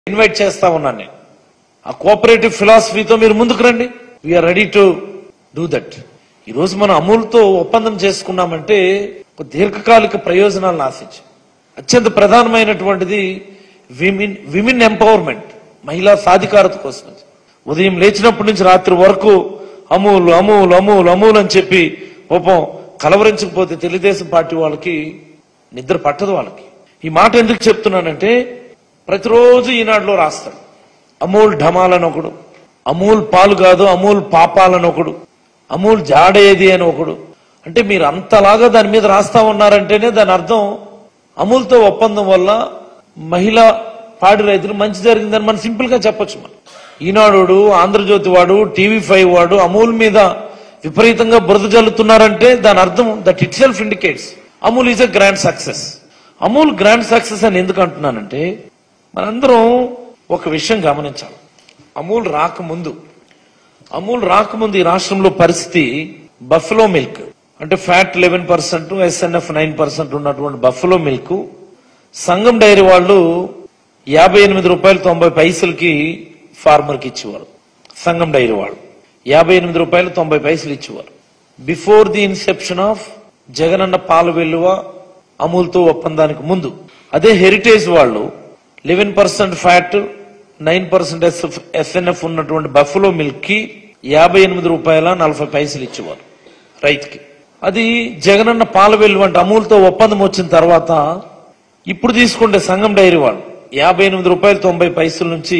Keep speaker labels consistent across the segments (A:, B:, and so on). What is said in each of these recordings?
A: invite చేస్తా ఉన్నాను నేను ఆ కోఆపరేటివ్ ఫిలాసఫీతో మీరు ముందుకు రండి we are ready to do that ఈ రోజు మనం అమూల్తో ఒప్పందం చేసుకున్నామంటే ఒక దీర్ఘకాలిక ప్రయోజనాలను ఆశించి అత్యంత ప్రధానమైనటువంటిది విమిన్ విమెన్ ఎంపవర్మెంట్ మహిళా సాధికారత కోసం ఉదయం లేచినప్పటి నుంచి రాత్రి వరకు అమూల్ అమూల్ అమూల్ అమూల్ అని చెప్పి పాపం కలవరించకపోతే తెలుగుదేశం పార్టీ వాళ్ళకి నిద్ర పట్టదు వాళ్ళకి ఈ మాట ఎందుకు చెప్తున్నానంటే ప్రతిరోజు ఈనాడులో రాస్తాడు అమూల్ ఢమాలని ఒకడు అమూల్ పాలు కాదు అమూల్ పాపాలని ఒకడు అమూల్ జాడేది అని ఒకడు అంటే మీరు అంతలాగా దాని మీద రాస్తా ఉన్నారంటేనే దాని అర్థం అమూల్తో ఒప్పందం వల్ల మహిళా పాడి రైతులు మంచి జరిగిందని మనం సింపుల్ గా చెప్పొచ్చు మనం ఈనాడు ఆంధ్రజ్యోతి వాడు టీవీ ఫైవ్ వాడు అమూల్ మీద విపరీతంగా బురద జల్లుతున్నారంటే దాని అర్థం that itself indicates Amul is a grand success Amul grand success అని ఎందుకు అంటున్నానంటే మనందరం ఒక విషయం గమనించాలి అమూల్ రాకముందు అమూల్ రాకముందు ఈ రాష్ట్రంలో పరిస్థితి బఫలో మిల్క్ అంటే fat eleven percent SNF nine percent ఉన్నటువంటి బఫలో మిల్క్ సంగం డైరీ వాళ్ళు యాభై ఎనిమిది రూపాయలు తొంభై పైసలకి ఫార్మర్కి ఇచ్చేవారు సంగం డైరీ వాళ్ళు యాభై ఎనిమిది రూపాయలు తొంభై పైసలు ఇచ్చేవారు before the inception of Jagananna పాల వెల్లువ అమూల్తో ఒప్పందానికి ముందు అదే హెరిటేజ్ వాళ్ళు eleven percent fat nine percent SNF ఉన్నటువంటి బఫలో మిల్క్ కి యాభై ఎనిమిది రూపాయల నలభై పైసలు ఇచ్చేవారు రైతుకి అది జగనన్న పాల వెల్లువ అంటే అమూల్తో ఒప్పందం వచ్చిన తర్వాత ఇప్పుడు తీసుకుంటే సంఘం డైరీ వాళ్ళు యాభై ఎనిమిది రూపాయలు తొంభై పైసల నుంచి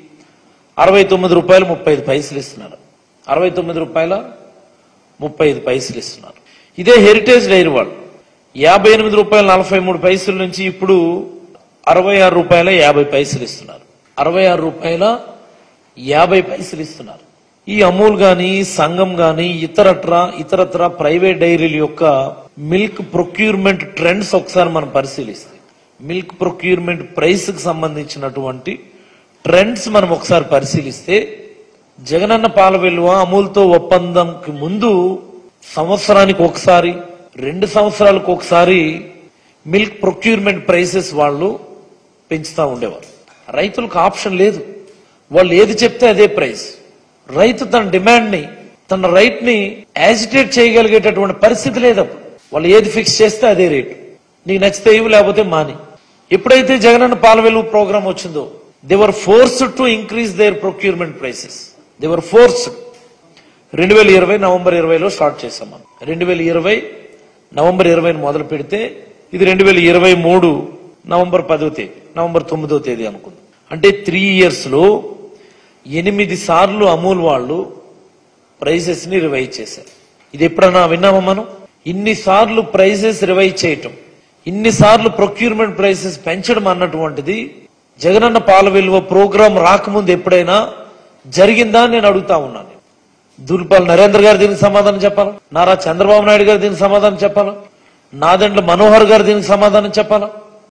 A: అరవై తొమ్మిది రూపాయలు ముప్పై ఐదు పైసలు ఇస్తున్నారు అరవై తొమ్మిది రూపాయల ముప్పై ఐదు పైసలు ఇస్తున్నారు ఇదే హెరిటేజ్ డైరీ వాళ్ళు యాభై ఎనిమిది రూపాయల నలభై మూడు పైసల నుంచి ఇప్పుడు అరవై ఆరు రూపాయల యాభై పైసలు ఇస్తున్నారు అరవై ఆరు రూపాయల యాభై పైసలు ఇస్తున్నారు ఈ అమూల్ గాని సంఘం గాని ఇతరత్ర ఇతరత్ర ప్రైవేట్ డైరీల యొక్క మిల్క్ ప్రొక్యూర్మెంట్ ట్రెండ్స్ ఒకసారి మనం పరిశీలిస్తే మిల్క్ ప్రొక్యూర్మెంట్ ప్రైస్ కి సంబంధించినటువంటి ట్రెండ్స్ మనం ఒకసారి పరిశీలిస్తే జగనన్న పాల విలువ అమూల్తో ఒప్పందంకి ముందు సంవత్సరానికి ఒకసారి రెండు సంవత్సరాలకు ఒకసారి మిల్క్ ప్రొక్యూర్మెంట్ ప్రైసెస్ వాళ్ళు పెంచుతా ఉండేవారు రైతులకు ఆప్షన్ లేదు వాళ్ళు ఏది చెప్తే అదే ప్రైస్ రైతు తన డిమాండ్ ని తన రైట్ ని యాజిటేట్ చేయగలిగేటటువంటి పరిస్థితి లేదు అప్పుడు వాళ్ళు ఏది ఫిక్స్ చేస్తే అదే రేటు నీకు నచ్చితే ఇవ్వు లేకపోతే మాని ఎప్పుడైతే జగనన్న పాల వెలుగు ప్రోగ్రామ్ వచ్చిందో they were forced to increase their procurement prices they were forced రెండు వేల ఇరవై నవంబర్ ఇరవైలో స్టార్ట్ చేసాం మనం రెండు వేల ఇరవై నవంబర్ ఇరవై మొదలు పెడితే ఇది రెండు వేల ఇరవై మూడు నవంబర్ పదో తేదీ నవంబర్ తొమ్మిదో తేదీ అనుకుందాం అంటే త్రీ ఇయర్స్ లో ఎనిమిది సార్లు అమూల్ వాళ్ళు ప్రైసెస్ ని రివైజ్ చేశారు ఇది ఎప్పుడన్నా విన్నామా మనం ఇన్ని సార్లు ప్రైసెస్ రివైజ్ చేయటం ఇన్ని సార్లు ప్రొక్యూర్మెంట్ ప్రైసెస్ పెంచడం అన్నటువంటిది జగనన్న పాల విలువ ప్రోగ్రాం రాకముందు ఎప్పుడైనా జరిగిందా అని నేను అడుగుతా ఉన్నాను దూలిపాల్ నరేంద్ర గారు దీనికి సమాధానం చెప్పాలా నారా చంద్రబాబు నాయుడు గారు దీనికి సమాధానం చెప్పాలా నాదెండ్ల మనోహర్ గారు దీనికి సమాధానం చెప్పాలా